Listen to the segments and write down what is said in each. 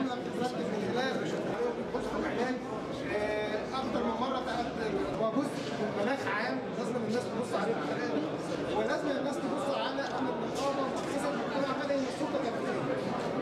عامله بتترتب من خلال بص علاج اكتر من مره تقدم هو جزء من مناخ عام لازم الناس تبص عليه بالطريقه دي ولازم الناس تبص على ان النقابه مؤسسه المجتمع مدني السلطه التنفيذيه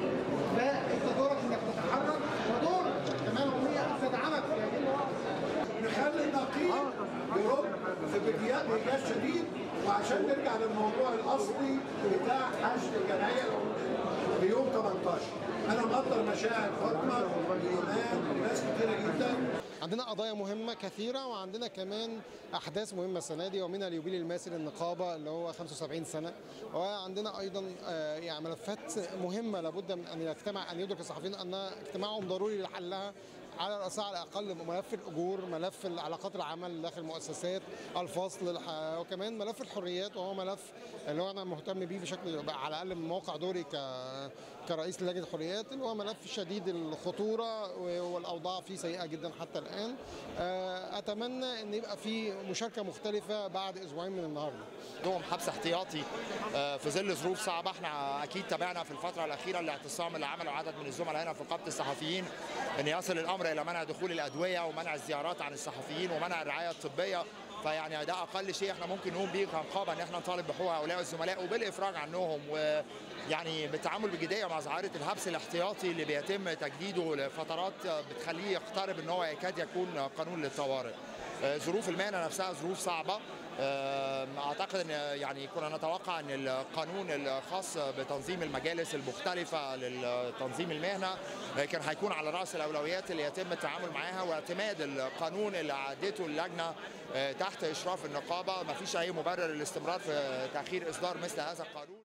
فانت دورك انك تتحرك ودور كمان الامنيه تدعمك في هذه المواقف نخلي النقيب يرد في بديات بإيجاز شديد وعشان نرجع للموضوع الاصلي بتاع حشد الجمعيه العموميه بيوم 18 انا مقدر مشاعر فاطمه وايمان وناس كتيره جدا عندنا قضايا مهمة كثيرة وعندنا كمان أحداث مهمة السنة دي ومنها اليوبيل الماسي للنقابة اللي هو 75 سنة وعندنا أيضا آه، يعني ملفات مهمة لابد من أن يجتمع أن يدرك الصحفيين أن اجتماعهم ضروري لحلها على رأسها على الأقل ملف الأجور ملف علاقات العمل داخل المؤسسات الفصل الح- وكمان ملف الحريات وهو ملف اللي هو أنا مهتم بيه بشكل على الأقل من موقع دوري ك كرئيس لجنة الحريات اللي هو ملف شديد الخطورة والأوضاع فيه سيئة جدا حتى الآن آه، أتمنى أن يبقى في مشاركة مختلفة بعد أسبوعين من النهاردة عندهم حبس احتياطي آه، في ظل ظروف صعبه احنا اكيد تابعنا في الفتره الاخيره الاعتصام اللي عمله عدد من الزملاء هنا في نقابه الصحفيين ان يصل الامر الى منع دخول الادويه ومنع الزيارات عن الصحفيين ومنع الرعايه الطبيه فيعني ده اقل شيء احنا ممكن نقوم بيه كنقابه ان احنا نطالب بحقوق هؤلاء الزملاء وبالافراج عنهم ويعني بالتعامل بجديه مع ظاهره الحبس الاحتياطي اللي بيتم تجديده لفترات بتخليه يقترب ان هو يكاد يكون قانون للطوارئ. آه، ظروف المهنه نفسها ظروف صعبه آه، اعتقد ان يعني كنا نتوقع ان القانون الخاص بتنظيم المجالس المختلفه لتنظيم المهنه آه، كان هيكون على راس الاولويات اللي يتم التعامل معاها واعتماد القانون اللي عدته اللجنه آه، تحت اشراف النقابه ما فيش اي مبرر للاستمرار في تاخير اصدار مثل هذا القانون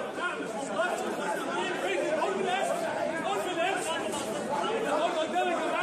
قدامك